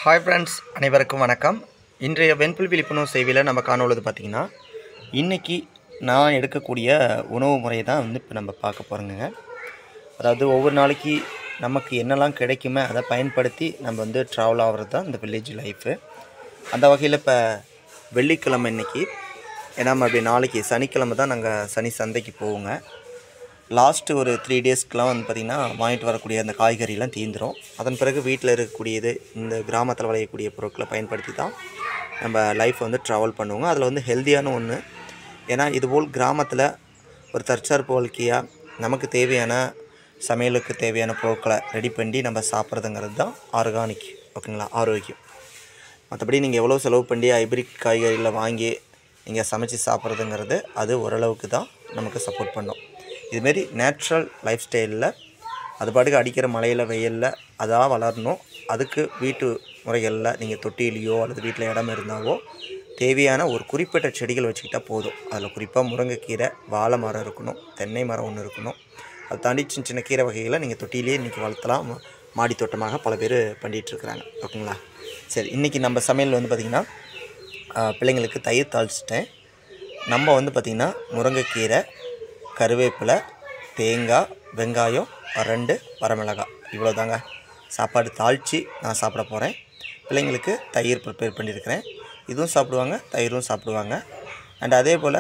hi friends அனைவருக்கும் வணக்கம் இன்றைய வெண்புல் விழிப்புணர்வு செய்தியில் நம்ம காணொழுது பார்த்திங்கன்னா இன்றைக்கி நான் எடுக்கக்கூடிய உணவு முறையை தான் வந்து இப்போ நம்ம பார்க்க போகிறோங்க அதாவது ஒவ்வொரு நாளைக்கு நமக்கு என்னெல்லாம் கிடைக்குமே அதை பயன்படுத்தி நம்ம வந்து ட்ராவல் ஆகிறது தான் இந்த வில்லேஜ் லைஃபு அந்த வகையில் இப்போ வெள்ளிக்கிழமை இன்னைக்கு ஏன்னா அப்படி நாளைக்கு சனிக்கிழமை தான் நாங்கள் சனி சந்தைக்கு போவோங்க லாஸ்ட்டு ஒரு த்ரீ டேஸ்க்குலாம் வந்து பார்த்திங்கன்னா வாங்கிட்டு வரக்கூடிய அந்த காய்கறிலாம் தீந்துரும் அதன் பிறகு வீட்டில் இருக்கக்கூடியது இந்த கிராமத்தில் விளையக்கூடிய பொருட்களை பயன்படுத்தி தான் நம்ம லைஃப் வந்து ட்ராவல் பண்ணுவோங்க அதில் வந்து ஹெல்த்தியான ஒன்று ஏன்னா இதுபோல் கிராமத்தில் ஒரு தற்சார்பு வாழ்க்கையாக நமக்கு தேவையான சமையலுக்கு தேவையான பொருட்களை ரெடி பண்ணி நம்ம சாப்பிட்றதுங்கிறது தான் ஆர்கானிக் ஓகேங்களா ஆரோக்கியம் மற்றபடி நீங்கள் எவ்வளோ செலவு பண்ணி ஹைப்ரிட் காய்கறிகளை வாங்கி நீங்கள் சமைச்சு சாப்பிட்றதுங்கிறது அது ஓரளவுக்கு தான் நமக்கு சப்போர்ட் பண்ணும் இதுமாரி நேச்சுரல் லைஃப் ஸ்டைலில் அது பாட்டுக்கு அடிக்கிற மழையில் வெயிலில் அதாக வளரணும் அதுக்கு வீட்டு முறைகளில் நீங்கள் தொட்டிலையோ அல்லது வீட்டில் இடம் இருந்தாவோ தேவையான ஒரு குறிப்பிட்ட செடிகள் வச்சுக்கிட்டா போதும் அதில் குறிப்பாக முருங்கைக்கீரை வாழை மரம் இருக்கணும் தென்னை மரம் ஒன்று இருக்கணும் அதை தாண்டி சின்ன சின்ன கீரை வகைகளை நீங்கள் தொட்டிலேயே இன்றைக்கி வளர்த்தலாம் மாடி தோட்டமாக பல பேர் பண்ணிகிட்ருக்குறாங்க ஓகேங்களா சரி இன்றைக்கி நம்ம சமையல் வந்து பார்த்திங்கன்னா ஆஹ், பிள்ளைங்களுக்கு தயிர் தாளிச்சிட்டேன் நம்ம வந்து பார்த்திங்கன்னா முருங்கைக்கீரை கருவேப்பிலை தேங்காய் வெங்காயம் ரெண்டு வரமிளகாய் இவ்வளோ தாங்க சாப்பாடு தாளித்து நான் சாப்பிட போகிறேன் பிள்ளைங்களுக்கு தயிர் ப்ரிப்பேர் பண்ணியிருக்கிறேன் இதுவும் சாப்பிடுவாங்க தயிரும் சாப்பிடுவாங்க அண்ட் அதே போல்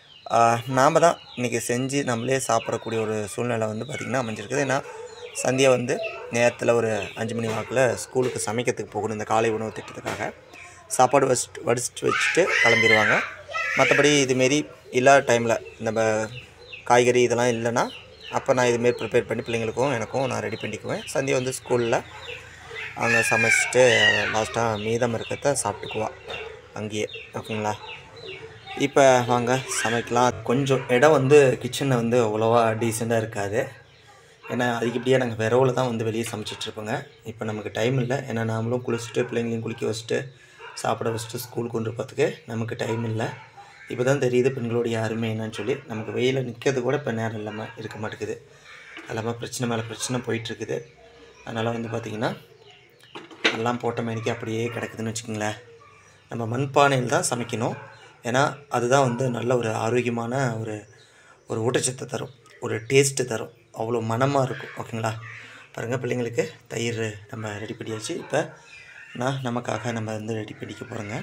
நாம் தான் இன்றைக்கி செஞ்சு நம்மளே சாப்பிடக்கூடிய ஒரு சூழ்நிலை வந்து பார்த்திங்கன்னா அமைஞ்சிருக்குது ஏன்னா சந்தியா வந்து நேரத்தில் ஒரு அஞ்சு மணி வாக்கில் ஸ்கூலுக்கு சமைக்கிறதுக்கு போகணும் இந்த காலை உணவு திட்டத்துக்காக சாப்பாடு வச்சுட்டு வடிச்சிட்டு வச்சுட்டு கிளம்பிடுவாங்க மற்றபடி இதுமாரி இல்லாத டைமில் நம்ம காய்கறி இதெல்லாம் இல்லைன்னா அப்போ நான் இதுமாரி ப்ரிப்பேர் பண்ணி பிள்ளைங்களுக்கும் எனக்கும் நான் ரெடி பண்ணிக்குவேன் சந்தியா வந்து ஸ்கூலில் அவங்க சமைச்சிட்டு லாஸ்ட்டாக மீதம் இருக்கிறத சாப்பிட்டுக்குவா அங்கேயே ஓகேங்களா இப்போ வாங்க சமைக்கலாம் கொஞ்சம் இடம் வந்து கிச்சனில் வந்து அவ்வளோவா டீசெண்டாக இருக்காது ஏன்னா அதுக்கு இப்படியே நாங்கள் விரவில் தான் வந்து வெளியே சமைச்சிட்ருப்போங்க இப்போ நமக்கு டைம் இல்லை ஏன்னா நாமளும் குளிச்சுட்டு பிள்ளைங்களையும் குளிக்க வச்சுட்டு சாப்பிட வச்சுட்டு ஸ்கூல் கொண்டு போகிறதுக்கு நமக்கு டைம் இல்லை இப்போ தான் தெரியுது பெண்களுடைய அருமை என்னன்னு சொல்லி நமக்கு வெயிலில் நிற்கிறது கூட இப்போ நேரம் இல்லாமல் இருக்க மாட்டேங்குது அது இல்லாமல் பிரச்சனை மேலே பிரச்சனை போயிட்டுருக்குது அதனால் வந்து பார்த்திங்கன்னா எல்லாம் போட்ட மேனிக்கு அப்படியே கிடக்குதுன்னு வச்சுக்கோங்களேன் நம்ம மண்பானையில் தான் சமைக்கணும் ஏன்னா அதுதான் வந்து நல்ல ஒரு ஆரோக்கியமான ஒரு ஒரு ஊட்டச்சத்து தரும் ஒரு டேஸ்ட்டு தரும் அவ்வளோ மணமாக இருக்கும் ஓகேங்களா பாருங்கள் பிள்ளைங்களுக்கு தயிர் நம்ம ரெடி பண்ணியாச்சு இப்போ நான் நமக்காக நம்ம வந்து ரெடி பண்ணிக்க போகிறோங்க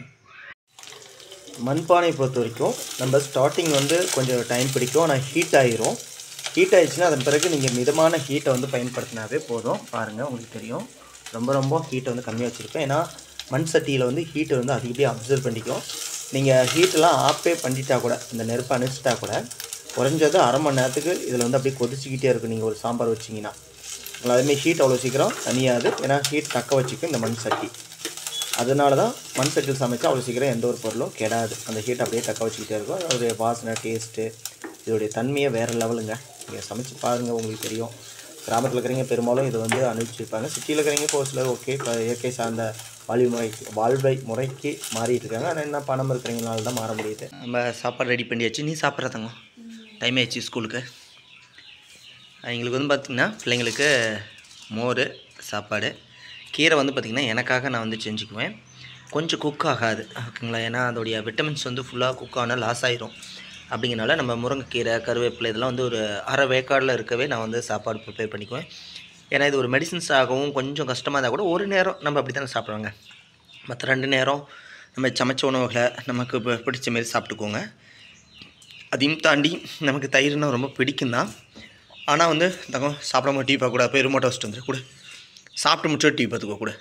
மண்பானை பொறுத்த வரைக்கும் நம்ம ஸ்டார்டிங் வந்து கொஞ்சம் டைம் பிடிக்கும் ஆனால் ஹீட் ஆயிரும் ஹீட் ஆயிடுச்சுன்னா அதன் பிறகு நீங்கள் மிதமான ஹீட்டை வந்து பயன்படுத்தினாவே போதும் பாருங்கள் உங்களுக்கு தெரியும் ரொம்ப ரொம்ப ஹீட்டை வந்து கம்மியாக வச்சுருப்பேன் ஏன்னா மண் சட்டியில் வந்து ஹீட்டை வந்து அதிகப்படியாக அப்சர்வ் பண்ணிக்கும் நீங்கள் ஹீட்டெல்லாம் ஆஃபே பண்ணிட்டா கூட இந்த நெருப்பை அணைச்சிட்டா கூட குறைஞ்சது அரை மணி நேரத்துக்கு இதில் வந்து அப்படியே கொதிச்சிக்கிட்டே இருக்கும் நீங்கள் ஒரு சாம்பார் வச்சிங்கன்னா அதேமாதிரி ஹீட் அவ்வளோ சீக்கிரம் தனியாது ஏன்னா ஹீட் தக்க வச்சுக்கும் இந்த மண் சட்டி அதனால தான் மண் சட்டியில் சமைச்சா அவ்வளோ சீக்கிரம் எந்த ஒரு பொருளும் கெடாது அந்த ஹீட் அப்படியே தக்க வச்சுக்கிட்டே இருக்கும் அதோடைய வாசனை டேஸ்ட்டு இதோடைய தன்மையை வேறு லெவலுங்க நீங்கள் சமைச்சு பாருங்கள் உங்களுக்கு தெரியும் கிராமத்தில் இருக்கிறவங்க பெரும்பாலும் இதை வந்து அனுபவிச்சிருப்பாங்க சிட்டியில் இருக்கிறவங்க ஒரு சிலர் ஓகே இப்போ இயற்கை சார்ந்த வாழ்வு முறைக்கு வாழ்வை முறைக்கு மாறிட்டு இருக்காங்க ஆனால் என்ன பணம் இருக்கிறவங்களால தான் மாற முடியுது நம்ம சாப்பாடு ரெடி பண்ணியாச்சு நீ சாப்பிட்றதங்க டைம் ஆயிடுச்சு ஸ்கூலுக்கு எங்களுக்கு வந்து பார்த்திங்கன்னா பிள்ளைங்களுக்கு மோர் சாப்பாடு கீரை வந்து பார்த்திங்கன்னா எனக்காக நான் வந்து செஞ்சுக்குவேன் கொஞ்சம் குக் ஆகாது ஓகேங்களா ஏன்னா அதோடைய விட்டமின்ஸ் வந்து ஃபுல்லாக குக் ஆனால் லாஸ் ஆயிரும் அப்படிங்கிறனால நம்ம முருங்கைக்கீரை கருவேப்பிலை இதெல்லாம் வந்து ஒரு அரை வேக்காடில் இருக்கவே நான் வந்து சாப்பாடு ப்ரிப்பேர் பண்ணிக்குவேன் ஏன்னா இது ஒரு மெடிசின்ஸ் ஆகவும் கொஞ்சம் கஷ்டமாக இருந்தால் கூட ஒரு நேரம் நம்ம அப்படி தானே சாப்பிட்றோங்க மற்ற ரெண்டு நேரம் நம்ம சமைச்ச உணவுகளை நமக்கு பி- பிடிச்ச மாரி சாப்பிட்டுக்கோங்க அதையும் தாண்டி நமக்கு தயிர்னா ரொம்ப பிடிக்கும் தான் ஆனால் வந்து தங்கம் சாப்பிடாம டீ பார்க்க கூட போய் ரிமோட்டை வச்சுட்டு வந்துரு கூட சாப்பிட்டு முடிச்சு டீ பார்த்துக்கோ கூட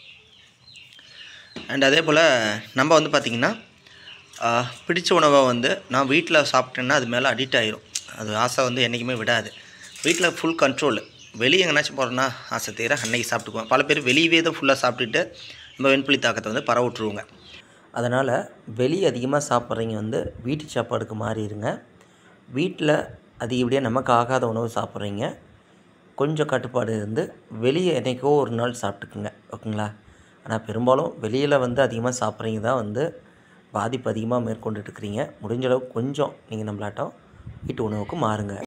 அண்ட் அதே போல் நம்ம வந்து பார்த்திங்கன்னா ஆஹ், பிடிச்ச உணவை வந்து நான் வீட்டில் சாப்பிட்டேன்னா அது மேலே அடிக்ட் ஆயிரும் அது ஆசை வந்து என்றைக்குமே விடாது வீட்டில் ஃபுல் கண்ட்ரோல் வெளியே எங்கேனாச்சும் போகிறோன்னா ஆசை தீர அன்னைக்கு சாப்பிட்டுக்குவேன் பல பேர் வெளியவே தான் ஃபுல்லாக சாப்பிட்டுட்டு நம்ம வெண்புலி தாக்கத்தை வந்து பரவ விட்ருவோங்க அதனால் வெளியே அதிகமாக சாப்பிட்றீங்க வந்து வீட்டு சாப்பாடுக்கு மாறிடுங்க வீட்டில் அதிகப்படியாக நமக்கு ஆகாத உணவு சாப்பிட்றீங்க கொஞ்சம் கட்டுப்பாடு இருந்து வெளியே என்றைக்கோ ஒரு நாள் சாப்பிட்டுக்குங்க ஓகேங்களா ஆனால் பெரும்பாலும் வெளியில் வந்து அதிகமாக சாப்பிட்றீங்க தான் வந்து பாதிப்பு அதிகமாக மேற்கொண்டுட்டு இருக்கிறீங்க முடிஞ்ச அளவுக்கு கொஞ்சம் நீங்கள் நம்மளாட்டம் வீட்டு உணவுக்கு மாறுங்க